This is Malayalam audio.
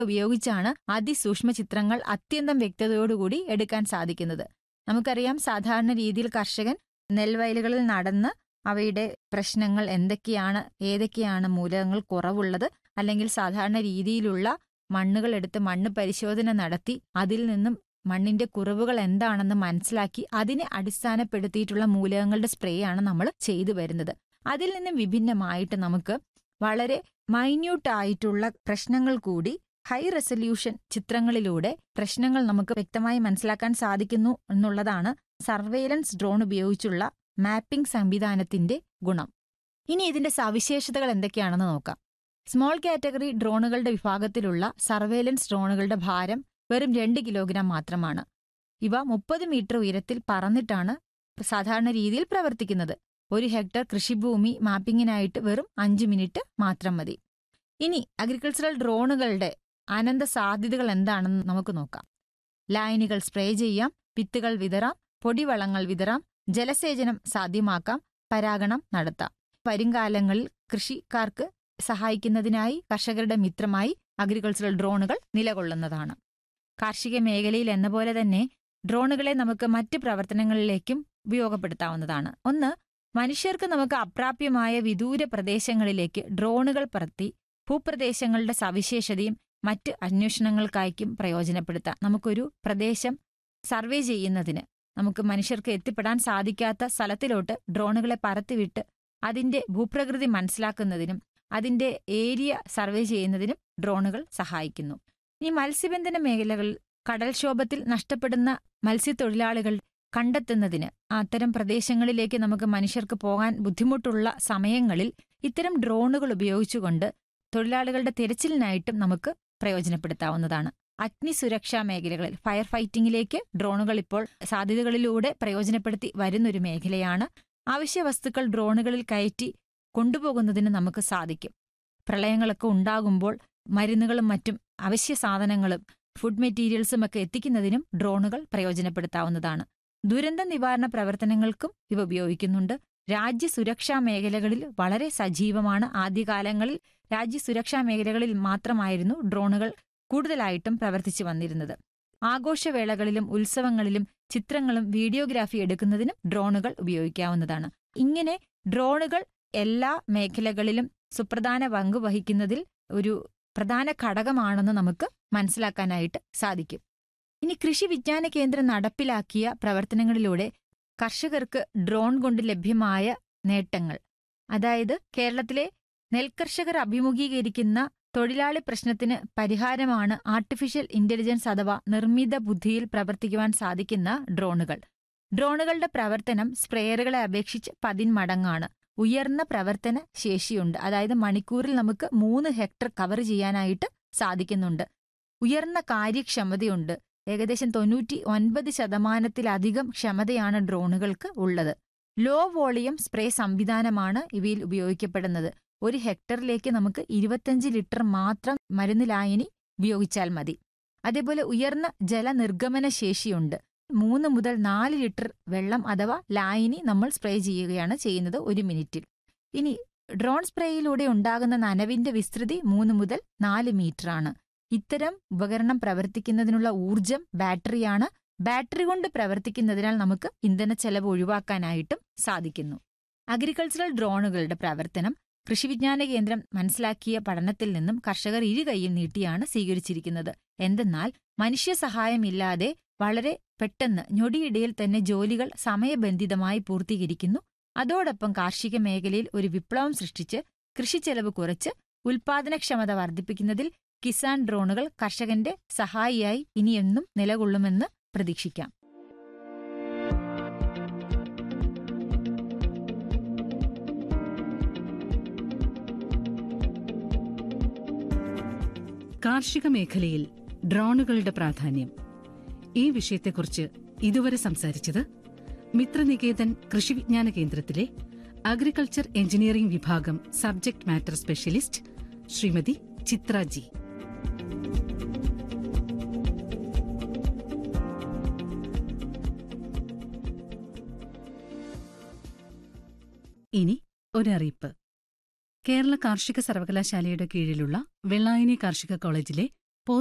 ഉപയോഗിച്ചാണ് അതിസൂക്ഷ്മ ചിത്രങ്ങൾ അത്യന്തം വ്യക്തതയോടുകൂടി എടുക്കാൻ സാധിക്കുന്നത് നമുക്കറിയാം സാധാരണ രീതിയിൽ കർഷകൻ നെൽവയലുകളിൽ നടന്ന് അവയുടെ പ്രശ്നങ്ങൾ എന്തൊക്കെയാണ് ഏതൊക്കെയാണ് മൂലകങ്ങൾ കുറവുള്ളത് അല്ലെങ്കിൽ സാധാരണ രീതിയിലുള്ള മണ്ണുകൾ എടുത്ത് മണ്ണ് പരിശോധന നടത്തി അതിൽ നിന്നും മണ്ണിന്റെ കുറവുകൾ എന്താണെന്ന് മനസ്സിലാക്കി അതിനെ അടിസ്ഥാനപ്പെടുത്തിയിട്ടുള്ള മൂലകങ്ങളുടെ സ്പ്രേ ആണ് നമ്മൾ ചെയ്തു വരുന്നത് അതിൽ നിന്നും വിഭിന്നമായിട്ട് നമുക്ക് വളരെ മൈന്യൂട്ട് ആയിട്ടുള്ള പ്രശ്നങ്ങൾ കൂടി ഹൈ റെസൊല്യൂഷൻ ചിത്രങ്ങളിലൂടെ പ്രശ്നങ്ങൾ നമുക്ക് വ്യക്തമായി മനസ്സിലാക്കാൻ സാധിക്കുന്നു എന്നുള്ളതാണ് സർവേലൻസ് ഡ്രോൺ ഉപയോഗിച്ചുള്ള മാപ്പിംഗ് സംവിധാനത്തിന്റെ ഗുണം ഇനി ഇതിന്റെ സവിശേഷതകൾ എന്തൊക്കെയാണെന്ന് നോക്കാം സ്മോൾ കാറ്റഗറി ഡ്രോണുകളുടെ വിഭാഗത്തിലുള്ള സർവേലൻസ് ഡ്രോണുകളുടെ ഭാരം വെറും രണ്ട് കിലോഗ്രാം മാത്രമാണ് ഇവ മുപ്പത് മീറ്റർ ഉയരത്തിൽ പറന്നിട്ടാണ് സാധാരണ രീതിയിൽ പ്രവർത്തിക്കുന്നത് ഒരു ഹെക്ടർ കൃഷിഭൂമി മാപ്പിങ്ങിനായിട്ട് വെറും അഞ്ച് മിനിറ്റ് മാത്രം മതി ഇനി അഗ്രികൾച്ചറൽ ഡ്രോണുകളുടെ അനന്ത സാധ്യതകൾ എന്താണെന്ന് നമുക്ക് നോക്കാം ലായനികൾ സ്പ്രേ ചെയ്യാം വിത്തുകൾ വിതറാം പൊടിവളങ്ങൾ വിതറാം ജലസേചനം സാധ്യമാക്കാം പരാഗണം നടത്താം വരുംകാലങ്ങളിൽ കൃഷിക്കാർക്ക് സഹായിക്കുന്നതിനായി കർഷകരുടെ മിത്രമായി അഗ്രികൾച്ചറൽ ഡ്രോണുകൾ നിലകൊള്ളുന്നതാണ് കാർഷിക മേഖലയിൽ എന്ന പോലെ തന്നെ ഡ്രോണുകളെ നമുക്ക് മറ്റ് പ്രവർത്തനങ്ങളിലേക്കും ഉപയോഗപ്പെടുത്താവുന്നതാണ് ഒന്ന് മനുഷ്യർക്ക് നമുക്ക് അപ്രാപ്യമായ വിദൂര പ്രദേശങ്ങളിലേക്ക് ഡ്രോണുകൾ പറത്തി ഭൂപ്രദേശങ്ങളുടെ സവിശേഷതയും മറ്റ് അന്വേഷണങ്ങൾക്കായിരിക്കും പ്രയോജനപ്പെടുത്താം നമുക്കൊരു പ്രദേശം സർവേ ചെയ്യുന്നതിന് നമുക്ക് മനുഷ്യർക്ക് എത്തിപ്പെടാൻ സാധിക്കാത്ത സ്ഥലത്തിലോട്ട് ഡ്രോണുകളെ പറത്തിവിട്ട് അതിന്റെ ഭൂപ്രകൃതി മനസ്സിലാക്കുന്നതിനും അതിന്റെ ഏരിയ സർവേ ചെയ്യുന്നതിനും ഡ്രോണുകൾ സഹായിക്കുന്നു ഇനി മത്സ്യബന്ധന മേഖലകളിൽ കടൽക്ഷോഭത്തിൽ നഷ്ടപ്പെടുന്ന മത്സ്യത്തൊഴിലാളികൾ കണ്ടെത്തുന്നതിന് അത്തരം പ്രദേശങ്ങളിലേക്ക് നമുക്ക് മനുഷ്യർക്ക് പോകാൻ ബുദ്ധിമുട്ടുള്ള സമയങ്ങളിൽ ഇത്തരം ഡ്രോണുകൾ ഉപയോഗിച്ചുകൊണ്ട് തൊഴിലാളികളുടെ തിരച്ചിലിനായിട്ടും നമുക്ക് പ്രയോജനപ്പെടുത്താവുന്നതാണ് അഗ്നി സുരക്ഷാ മേഖലകളിൽ ഫയർ ഫൈറ്റിംഗിലേക്ക് ഡ്രോണുകൾ ഇപ്പോൾ സാധ്യതകളിലൂടെ പ്രയോജനപ്പെടുത്തി വരുന്നൊരു മേഖലയാണ് അവശ്യ വസ്തുക്കൾ ഡ്രോണുകളിൽ കയറ്റി കൊണ്ടുപോകുന്നതിന് നമുക്ക് സാധിക്കും പ്രളയങ്ങളൊക്കെ ഉണ്ടാകുമ്പോൾ മരുന്നുകളും മറ്റും അവശ്യ സാധനങ്ങളും ഫുഡ് മെറ്റീരിയൽസും ഒക്കെ എത്തിക്കുന്നതിനും ഡ്രോണുകൾ പ്രയോജനപ്പെടുത്താവുന്നതാണ് ദുരന്ത നിവാരണ പ്രവർത്തനങ്ങൾക്കും ഇവ ഉപയോഗിക്കുന്നുണ്ട് രാജ്യസുരക്ഷാ മേഖലകളിൽ വളരെ സജീവമാണ് ആദ്യകാലങ്ങളിൽ രാജ്യസുരക്ഷാ മേഖലകളിൽ മാത്രമായിരുന്നു ഡ്രോണുകൾ കൂടുതലായിട്ടും പ്രവർത്തിച്ചു വന്നിരുന്നത് ആഘോഷവേളകളിലും ഉത്സവങ്ങളിലും ചിത്രങ്ങളും വീഡിയോഗ്രാഫി എടുക്കുന്നതിനും ഡ്രോണുകൾ ഉപയോഗിക്കാവുന്നതാണ് ഇങ്ങനെ ഡ്രോണുകൾ എല്ലാ മേഖലകളിലും സുപ്രധാന പങ്ക് വഹിക്കുന്നതിൽ ഒരു പ്രധാന ഘടകമാണെന്ന് നമുക്ക് മനസ്സിലാക്കാനായിട്ട് സാധിക്കും ഇനി കൃഷി വിജ്ഞാന കേന്ദ്രം നടപ്പിലാക്കിയ പ്രവർത്തനങ്ങളിലൂടെ കർഷകർക്ക് ഡ്രോൺ കൊണ്ട് ലഭ്യമായ നേട്ടങ്ങൾ അതായത് കേരളത്തിലെ നെൽകർഷകർ അഭിമുഖീകരിക്കുന്ന തൊഴിലാളി പ്രശ്നത്തിന് പരിഹാരമാണ് ആർട്ടിഫിഷ്യൽ ഇന്റലിജൻസ് അഥവാ നിർമ്മിത ബുദ്ധിയിൽ പ്രവർത്തിക്കുവാൻ സാധിക്കുന്ന ഡ്രോണുകൾ ഡ്രോണുകളുടെ പ്രവർത്തനം സ്പ്രേയറുകളെ അപേക്ഷിച്ച് പതിന്മടങ്ങാണ് ഉയർന്ന പ്രവർത്തന ശേഷിയുണ്ട് അതായത് മണിക്കൂറിൽ നമുക്ക് മൂന്ന് ഹെക്ടർ കവർ ചെയ്യാനായിട്ട് സാധിക്കുന്നുണ്ട് ഉയർന്ന കാര്യക്ഷമതയുണ്ട് ഏകദേശം തൊണ്ണൂറ്റി ഒൻപത് ശതമാനത്തിലധികം ക്ഷമതയാണ് ഡ്രോണുകൾക്ക് ഉള്ളത് ലോ വോളിയം സ്പ്രേ സംവിധാനമാണ് ഇവയിൽ ഉപയോഗിക്കപ്പെടുന്നത് ഒരു ഹെക്ടറിലേക്ക് നമുക്ക് ഇരുപത്തഞ്ച് ലിറ്റർ മാത്രം മരുന്ന് ലായനി ഉപയോഗിച്ചാൽ മതി അതേപോലെ ഉയർന്ന ജലനിർഗമന ശേഷിയുണ്ട് മൂന്ന് മുതൽ നാല് ലിറ്റർ വെള്ളം അഥവാ ലായനി നമ്മൾ സ്പ്രേ ചെയ്യുകയാണ് ചെയ്യുന്നത് ഒരു മിനിറ്റിൽ ഇനി ഡ്രോൺ സ്പ്രേയിലൂടെ ഉണ്ടാകുന്ന നനവിന്റെ വിസ്തൃതി മൂന്ന് മുതൽ നാല് മീറ്ററാണ് ഇത്തരം ഉപകരണം പ്രവർത്തിക്കുന്നതിനുള്ള ഊർജം ബാറ്ററിയാണ് ബാറ്ററി കൊണ്ട് പ്രവർത്തിക്കുന്നതിനാൽ നമുക്ക് ഇന്ധന ചെലവ് ഒഴിവാക്കാനായിട്ടും സാധിക്കുന്നു അഗ്രികൾച്ചറൽ ഡ്രോണുകളുടെ പ്രവർത്തനം കൃഷിവിജ്ഞാന കേന്ദ്രം മനസ്സിലാക്കിയ പഠനത്തിൽ നിന്നും കർഷകർ ഇരു കൈയിൽ നീട്ടിയാണ് സ്വീകരിച്ചിരിക്കുന്നത് എന്തെന്നാൽ മനുഷ്യ സഹായമില്ലാതെ വളരെ പെട്ടെന്ന് ഞൊടിയിടയിൽ തന്നെ ജോലികൾ സമയബന്ധിതമായി പൂർത്തീകരിക്കുന്നു അതോടൊപ്പം കാർഷിക മേഖലയിൽ ഒരു വിപ്ലവം സൃഷ്ടിച്ച് കൃഷിച്ചെലവ് കുറച്ച് ഉൽപാദനക്ഷമത വർദ്ധിപ്പിക്കുന്നതിൽ കിസാൻ ഡ്രോണുകൾ കർഷകന്റെ സഹായിയായി ഇനിയെന്നും നിലകൊള്ളുമെന്ന് പ്രതീക്ഷിക്കാം കാർഷിക മേഖലയിൽ ഡ്രോണുകളുടെ പ്രാധാന്യം ഈ വിഷയത്തെക്കുറിച്ച് ഇതുവരെ സംസാരിച്ചത് മിത്രനികേതൻ കൃഷിവിജ്ഞാന കേന്ദ്രത്തിലെ അഗ്രികൾച്ചർ എഞ്ചിനീയറിംഗ് വിഭാഗം subject matter specialist Shrimati Chitra G ഇനി ഒരറിയിപ്പ് കേരള കാർഷിക സർവകലാശാലയുടെ കീഴിലുള്ള വെള്ളായണി കാർഷിക കോളേജിലെ